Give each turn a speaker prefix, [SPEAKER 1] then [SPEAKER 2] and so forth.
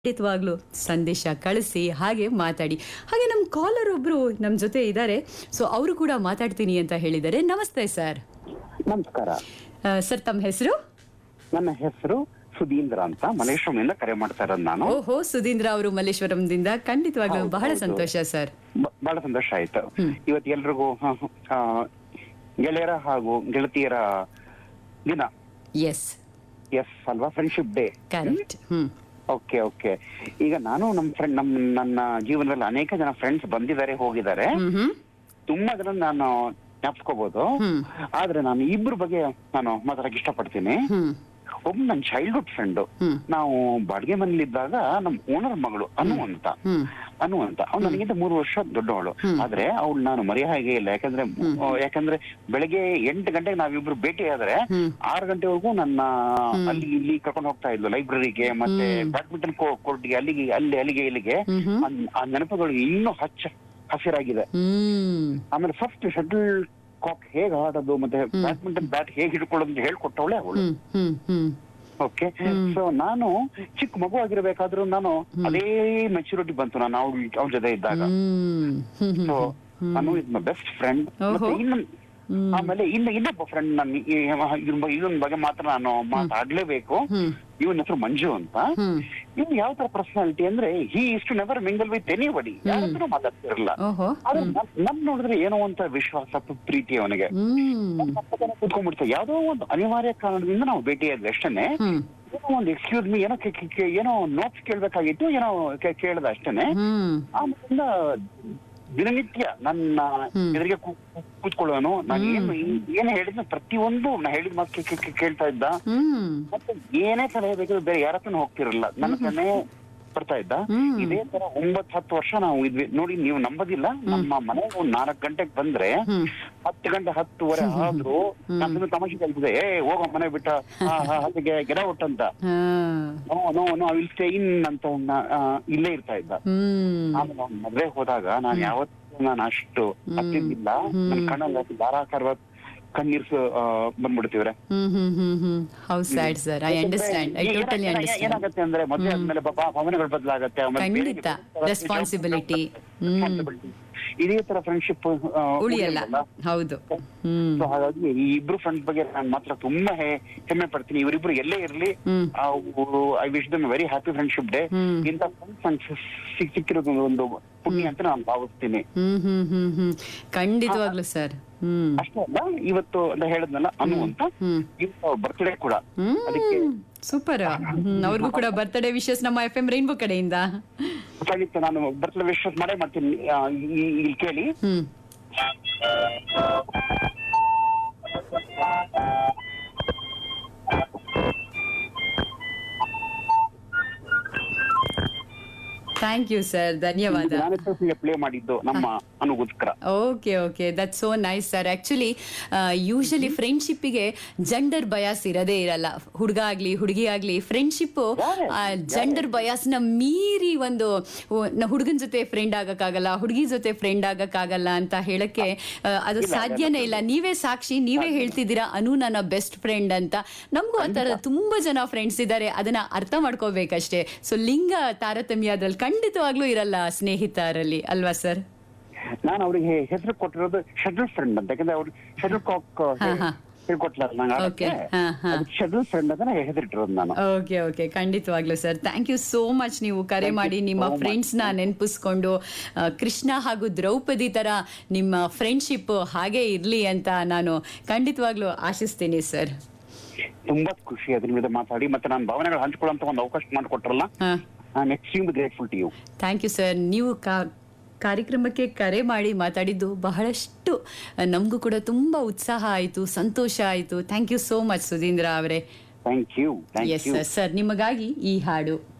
[SPEAKER 1] ಖಂಡಿತವಾಗ್ಲೂ ಸಂದೇಶ ಕಳಿಸಿ ಹಾಗೆ ಮಾತಾಡಿ ಹಾಗೆ ನಮ್ಮ ಕಾಲರ್ ಒಬ್ರು ನಮ್ಮ ಜೊತೆ ಇದ್ದಾರೆ ಸೊ ಅವರು ಕೂಡ ಮಾತಾಡ್ತೀನಿ ಅಂತ ಹೇಳಿದ್ದಾರೆ ನಮಸ್ತೆ ಸರ್
[SPEAKER 2] ನಮಸ್ಕಾರ
[SPEAKER 1] ಸರ್ ತಮ್ಮ ಹೆಸರು
[SPEAKER 2] ನನ್ನ ಹೆಸರು ಸುಧೀಂದ್ರ ಅಂತ ಮಲೇಶ್ವರಮಿಂದ ಕರೆ ಮಾಡ್ತಾ ಇರೋದು ನಾನು
[SPEAKER 1] ಓಹೋ ಸುಧೀಂದ್ರ ಅವರು ಮಲ್ಲೇಶ್ವರಂದಿಂದ ಖಂಡಿತವಾಗ್ಲೂ
[SPEAKER 2] ಹೌದು,
[SPEAKER 1] ಬಹಳ
[SPEAKER 2] ಹೌದು.
[SPEAKER 1] ಸಂತೋಷ ಸರ್
[SPEAKER 2] ಬ- ಬಹಳ ಸಂತೋಷ ಆಯ್ತು ಇವತ್ತು ಎಲ್ರಿಗೂ ಹ, ಹ, ಆ, ಗೆಳೆಯರ ಹಾಗೂ ಗೆಳತಿಯರ ದಿನ
[SPEAKER 1] ಎಸ್
[SPEAKER 2] ಎಸ್ ಅಲ್ವಾ friendship day
[SPEAKER 1] correct hmm
[SPEAKER 2] okay okay ಈಗ ನಾನು ನಮ್ಮ ಫ್ರೆಂಡ್ ನಮ್ ನನ್ನ ಜೀವನದಲ್ಲಿ ಅನೇಕ ಜನ ಫ್ರೆಂಡ್ಸ್ ಬಂದಿದ್ದಾರೆ ಹೋಗಿದ್ದಾರೆ
[SPEAKER 1] ಹ್ಮ್ ಹ್ಮ್
[SPEAKER 2] ತುಂಬಾ ಜನ ನಾನು ಜ್ಞಾಪಿಸ್ಕೋಬಹುದು
[SPEAKER 1] ಹ್ಮ್.
[SPEAKER 2] ಆದ್ರೆ ನಾನು ಇಬ್ರು ಬಗ್ಗೆ ನಾನು ಮಾತಾಡಕ್ ಇಷ್ಟಪಡ್ತೀನಿ
[SPEAKER 1] ಹ್ಮ್
[SPEAKER 2] ಒಬ್ಬ ನನ್ನ ಚೈಲ್ಡ್ಹುಡ್ ಫ್ರೆಂಡ್
[SPEAKER 1] ಹ್ಮ್.
[SPEAKER 2] ನಾವು ಬಾಡಿಗೆ ಮನೇಲಿದ್ದಾಗ ನಮ್ ಓನರ್ ಮಗಳು ಅನು ಅಂತ
[SPEAKER 1] ಹ್ಮ್
[SPEAKER 2] ಅನು ಅಂತ ಅವ್ಳು ನನಗಿಂತ ಮೂರು ವರ್ಷ ದೊಡ್ಡವಳು ಆದ್ರೆ ಅವ್ಳು ನಾನು ಮರೆಯ ಹಾಗೆ ಇಲ್ಲ ಯಾಕಂದ್ರೆ ಆ, ಯಾಕಂದ್ರೆ ಬೆಳಗ್ಗೆ ಎಂಟು ಗಂಟೆಗೆ ನಾವಿಬ್ರು ಭೇಟಿ ಆದ್ರೆ
[SPEAKER 1] ಹ್ಮ್.
[SPEAKER 2] ಆರು ಗಂಟೆವರೆಗೂ ನನ್ನ ಅಲ್ಲಿ ಇಲ್ಲಿ ಕರ್ಕೊಂಡು ಹೋಗ್ತಾ ಇದ್ಲು ಲೈಬ್ರರಿಗೆ ಮತ್ತೆ ಬ್ಯಾಡ್ಮಿಂಟನ್ ಕೋರ್ಟ್ಗೆ ಅಲ್ಲಿಗೆ ಅಲ್ಲಿ ಅಲ್ಲಿಗೆ ಇಲ್ಲಿಗೆ
[SPEAKER 1] ಹ್ಮ್ ಹ್ಮ್.
[SPEAKER 2] ಆ- ಆ ನೆನಪುಗಳು ಇನ್ನೂ ಹಚ್ಚ ಹಸಿರಾಗಿದೆ
[SPEAKER 1] ಹ್ಮ್
[SPEAKER 2] ಆಮೇಲೆ ಫಸ್ಟ್ ಶಟಲ್ ಕಾಕ್ ಹೇಗ್ ಆಡೋದು ಮತ್ತೆ ಬ್ಯಾಡ್ಮಿಂಟನ್ ಬ್ಯಾಟ್ ಹೇಗ್ ಹಿಡ್ಕೊಳ್ಳೋದು ಅಂತ ಹೇಳ್ಕೊಟ್ಟವಳೆ ಅವಳು
[SPEAKER 1] ಹ್ಮ್ ಹ್ಮ್ ಹ್ಮ್
[SPEAKER 2] ಓಕೆ ಸೊ ನಾನು ಚಿಕ್ಕ ಮಗು ಆಗಿರ್ಬೇಕಾದ್ರೂ ನಾನು ಅದೇ ಮೆಚುರಿಟಿ ಬಂತು ನಾನು ಅವ್ಳ ಅವ್ಳ ಜೊತೆ ಇದ್ದಾಗ
[SPEAKER 1] ಹ್ಮ್ ಹ್ಮ್ ಹ್ಮ್
[SPEAKER 2] ಸೊ ನಾನು ಇಸ್ ಮೈ ಬೆಸ್ಟ್ ಫ್ರೆಂಡ್
[SPEAKER 1] ಓಹೋ.
[SPEAKER 2] ಮತ್ತೆ ಇನ್ನು
[SPEAKER 1] ಹ್ಮ್.
[SPEAKER 2] ಆಮೇಲೆ ಇನ್ನ ಇನ್ನೊಬ್ಬ ಫ್ರೆಂಡ್ ನಾನು ಇವನ್ ಬಗ್ಗೆ ಮಾತ್ರ ನಾನು ಮಾತಾಡ್ಲೇಬೇಕು
[SPEAKER 1] ಹ್ಮ್
[SPEAKER 2] ಇವನ್ ಹೆಸರು ಮಂಜು ಅಂತ
[SPEAKER 1] ಹ್ಮ್
[SPEAKER 2] ಇವ್ ಯಾವ ತರ ಪರ್ಸನಾಲಿಟಿ ಅಂದ್ರೆ he is to never mingle with anybody ಯಾರತ್ರ ಮಾತಾಡ್ತಿರಲ್ಲ
[SPEAKER 1] ಓಹೋ
[SPEAKER 2] ಆದ್ರೆ ನನ್- ನನ್ ನೋಡಿದ್ರೆ ಏನೋ ಅಂತ ವಿಶ್ವಾಸ ಪ್ರೀತಿ ಅವನಿಗೆ
[SPEAKER 1] ಹ್ಮ್
[SPEAKER 2] ಕೂತ್ಕೊಂಡ್ಬಿಡ್ತಾರೆ ಯಾವ್ದೋ ಒಂದು ಅನಿವಾರ್ಯ ಕಾರಣದಿಂದ ನಾವು ಭೇಟಿಯಾದ್ವಿ ಅಷ್ಟೇನೆ
[SPEAKER 1] ಹ್ಮ್
[SPEAKER 2] ಏನೋ ಒಂದು ಎಕ್ಸ್ಕ್ಯೂಸ್ ಮಿ ಏನೋ ಕೇ- ಕೇ- ಕೇ- ಏನೋ ನೋಟ್ಸ್ ಕೇಳ್ಬೇಕಾಗಿತ್ತು ಏನೋ ಕೇ- ಕೇಳ್ದ ಅಷ್ಟೇನೆ
[SPEAKER 1] ಹ್ಮ್
[SPEAKER 2] ಆಮೇಲಿಂದ ದಿನನಿತ್ಯ ನನ್ನ ಎದುರಿಗೆ ಕೂ- ಕೂ- ಕೂತ್ಕೊಳ್ಳೋನು ನಾನು ಏನು ಏನ್ ಹೇಳಿದ್ನ ಪ್ರತಿಯೊಂದು ನಾ ಹೇಳಿದ ಮಾತು ಕೇ- ಕೇ- ಕೇ- ಕೇಳ್ತಾ ಇದ್ದ
[SPEAKER 1] ಹ್ಮ್
[SPEAKER 2] ಮತ್ತೆ ಏನೇ ಸಲಹೆ ಬೇಕಾದ್ರೂ ಬೇರೆ ಯಾರ ಹತ್ರನೂ ಹೋಗ್ತಿರಲ್ಲ ನನ್ನ ಹತ್ರನೇ ಬರ್ತಾ ಇದ್ದ
[SPEAKER 1] ಹ್ಮ್.
[SPEAKER 2] ಇದೇ ತರ ಒಂಬತ್ ಹತ್ತು ವರ್ಷ ನಾವು ಇದ್ವಿ ನೋಡಿ ನೀವು ನಂಬೋದಿಲ್ಲ ನಮ್ಮ ಮನೆಗೆ ಒಂದ್ ನಾಲ್ಕ್ ಗಂಟೆಗೆ ಬಂದ್ರೆ
[SPEAKER 1] ಹ್ಮ್.
[SPEAKER 2] ಹತ್ತು ಗಂಟೆ ಹತ್ತುವರೆ ಆದ್ರೂ ನಾನು ತಮಾಷೆ ಕಲ್ತಿದೆ ಏ ಹೋಗೋ ಮನೆ ಬಿಟ್ಟ ಹಾ ಹಾ ಹಾಗೆ ಗೆಡ ಅಂತ
[SPEAKER 1] ಹಾ
[SPEAKER 2] no no no will stay in ಅಂತ ನಾ- ಆ, ಇಲ್ಲೇ ಇರ್ತಾ ಇದ್ದ
[SPEAKER 1] ಹ್ಮ್
[SPEAKER 2] ಆಮೇಲೆ ಅವ್ನ್ ಮದ್ವೆ ಹೋದಾಗ ನಾನು ಯಾವತ್ತೂ ನಾನು ಅಷ್ಟು ಹತ್ತಿದ್ದಿಲ್ಲ ನನ್ನ ಕಣ್ಣಲ್ಲಿ ಧಾರಾಕಾರವಾದ ಕಣ್ಣೀರ್ ಬಂದ್ಬಿಡ್ತೀವ್ರೆ
[SPEAKER 1] hmm hmm hmm hmm how sad sir I understand I
[SPEAKER 2] ಏನ-
[SPEAKER 1] ಟೋಟಲಿ
[SPEAKER 2] ಏನ-
[SPEAKER 1] ಅಂಡರ್ಸ್ಟ್ಯಾಂಡ್
[SPEAKER 2] ಏನಾಗತ್ತೆ ಅಂದ್ರೆ ಮದ್ವೆ ಆದ್ಮೇಲೆ ಪಾಪ ಭಾವನೆಗಳು ಬದಲಾಗತ್ತೆ ಆಮೇಲೆ ಬೇರೆ
[SPEAKER 1] ಖಂಡಿತ.
[SPEAKER 2] ಬೇರೆ
[SPEAKER 1] Responsibility. ಹ್ಮ್.
[SPEAKER 2] Responsibility. ಇದೇ ತರ ಫ್ರೆಂಡ್ಶಿಪ್
[SPEAKER 1] ಉಳಿಯಲ್ಲ ಹೌದು ಹ್ಮ್
[SPEAKER 2] ಸೊ ಹಾಗಾಗಿ ಈ ಇಬ್ರು ಫ್ರೆಂಡ್ಸ್ ಬಗ್ಗೆ ನಾನು ಮಾತ್ರ ತುಂಬಾ ಹೆ- ಹೆಮ್ಮೆ ಪಡ್ತೀನಿ ಇವರಿಬ್ರು ಎಲ್ಲೇ ಇರ್ಲಿ
[SPEAKER 1] hmm.
[SPEAKER 2] I wish them very happy friendship day
[SPEAKER 1] hmm.
[SPEAKER 2] ಇಂತ ಫ್ರೆಂಡ್ಸ್ ಸಿಕ್ ಸಿಕ್ಕಿರೋದು ಒಂದು ಪುಣ್ಯ ಅಂತ ನಾನು ಭಾವಿಸ್ತೀನಿ
[SPEAKER 1] ಹ್ಮ್ ಹ್ಮ್ ಹ್ಮ್ ಹ್ಮ್ ಖಂಡಿತವಾಗ್ಲು ಸರ್ ಹ್ಮ್
[SPEAKER 2] ಅಷ್ಟೇ ಅಲ್ಲ ಇವತ್ತು ಅಂತ ಹೇಳಿದ್ನಲ್ಲ ಅನು ಅಂತ
[SPEAKER 1] ಹ್ಮ್.
[SPEAKER 2] ಇವತ್ತು ಬರ್ತ್ಡೇ ಕೂಡ ಅದಕ್ಕೆ
[SPEAKER 1] ಹ್ಮ್ ಸೂಪರ್ ಹ್ಮ್ ಅವ್ರಿಗೂ ಕೂಡ ಬರ್ತ್ಡೇ ವಿಶಸ್ ನಮ್ಮ ಎಫ್ ಎಂ ರೈನ್ಬೋ ಕಡೆಯಿಂದ
[SPEAKER 2] ಖಂಡಿತ ನಾನು ಬರ್ತ್ಡೇ ವಿಶ್ವಾಸ ಮಾಡೇ ಮಾಡ್ತೀನಿ ಆ, ಈ- ಇಲ್ಲಿ ಕೇಳಿ
[SPEAKER 1] ಹ್ಮ್ ಥ್ಯಾಂಕ್ ಯು ಸರ್ ಧನ್ಯವಾದ
[SPEAKER 2] ನಾನೇ ಪ್ಲೇ ಮಾಡಿದ್ದು ನಮ್ಮ ಅನುಗೋಸ್ಕರ
[SPEAKER 1] okay okay that so nice sir actually usually ಫ್ರೆಂಡ್ಶಿಪ್ಪಿಗೆ ಜೆಂಡರ್ ಬಯಾಸ್ ಇರೋದೇ ಇರಲ್ಲ ಹುಡುಗ ಆಗ್ಲಿ ಹುಡುಗಿ ಆಗ್ಲಿ ಫ್ರೆಂಡ್ಶಿಪ್ ಜೆಂಡರ್ ಬಯಾಸ್ನ ಮೀರಿ ಒಂದು ಹುಡುಗನ ಜೊತೆ ಫ್ರೆಂಡ್ ಆಗಕ್ಕಾಗಲ್ಲ ಹುಡುಗಿ ಜೊತೆ ಫ್ರೆಂಡ್ ಆಗಕ್ಕಾಗಲ್ಲ ಅಂತ ಹೇಳಕ್ಕೆ ಆ, ಅದು ಸಾಧ್ಯನೇ ಇಲ್ಲ ನೀವೇ ಸಾಕ್ಷಿ ನೀವೇ ಹೇಳ್ತಿದ್ದೀರಾ ಅನು ನನ್ನ ಬೆಸ್ಟ್ ಫ್ರೆಂಡ್ ಅಂತ ನಮಗೂ ಆ ಥರ ತುಂಬಾ ಜನ ಫ್ರೆಂಡ್ಸ್ ಇದ್ದಾರೆ ಅದನ್ನ ಅರ್ಥ ಮಾಡ್ಕೋಬೇಕಷ್ಟೇ ಸೊ ಲಿಂಗ ತಾರತಮ್ಯ ಅದ್ರಲ್ಲಿ ಖಂಡಿತವಾಗ್ಲೂ ಇರಲ್ಲ ಸ್ನೇಹಿತರಲ್ಲಿ ಅಲ್ವಾ ಸರ್
[SPEAKER 2] ನಾನು ಅವ್ರಿಗೆ ಹೆಸರು ಕೊಟ್ಟಿರೋದು ಶೆಡ್ಯೂಲ್ ಫ್ರೆಂಡ್ ಅಂತ ಯಾಕಂದ್ರೆ ಅವ್ರು ಶೆಡ್ಯೂಲ್ ಕಾಕ್
[SPEAKER 1] ಹಾ.
[SPEAKER 2] ಹೇಳ್ಕೊಟ್ಲ ನಂಗೆ
[SPEAKER 1] Okay. ಹಾ, ಹಾ.
[SPEAKER 2] ಶೆಡ್ಯೂಲ್ ಫ್ರೆಂಡ್ ಅಂತ ಹೆಸರಿಟ್ಟಿರೋದು ನಾನು
[SPEAKER 1] ಓಕೆ ಓಕೆ ಖಂಡಿತವಾಗ್ಲೂ sir thank you so much ನೀವು ಕರೆ ಮಾಡಿ ನಿಮ್ಮ ಫ್ರೆಂಡ್ಸ್ ನ ನೆನಪಿಸ್ಕೊಂಡು ಆ, ಕೃಷ್ಣ ಹಾಗೂ ದ್ರೌಪದಿ ತರ ನಿಮ್ಮ ಫ್ರೆಂಡ್ಶಿಪ್ ಹಾಗೆ ಇರ್ಲಿ ಅಂತ ನಾನು ಖಂಡಿತವಾಗ್ಲೂ ಆಶಿಸ್ತೀನಿ ಸರ್
[SPEAKER 2] ತುಂಬಾ ಖುಷಿ ಅದ್ರ ಮೇಲೆ ಮಾತಾಡಿ ಮತ್ತೆ ನಾನು ಭಾವನೆಗಳು ಹಂಚ್ಕೊಳ್ಳೋಂತ ಒಂದು ಅವಕಾಶ ಮಾಡಿಕೊಟ್ರಲ್ಲ I am extreme grateful to you
[SPEAKER 1] thank you sir ನೀವು ಕಾ ಕಾರ್ಯಕ್ರಮಕ್ಕೆ ಕರೆ ಮಾಡಿ ಮಾತಾಡಿದ್ದು ಬಹಳಷ್ಟು ನಮಗೂ ಕೂಡ ತುಂಬ ಉತ್ಸಾಹ ಆಯಿತು ಸಂತೋಷ ಆಯಿತು thank you so much Sudhindra ಅವರೇ
[SPEAKER 2] thank you 
[SPEAKER 1] thanks
[SPEAKER 2] you
[SPEAKER 1] sir ನಿಮಗಾಗಿ ಈ ಹಾಡು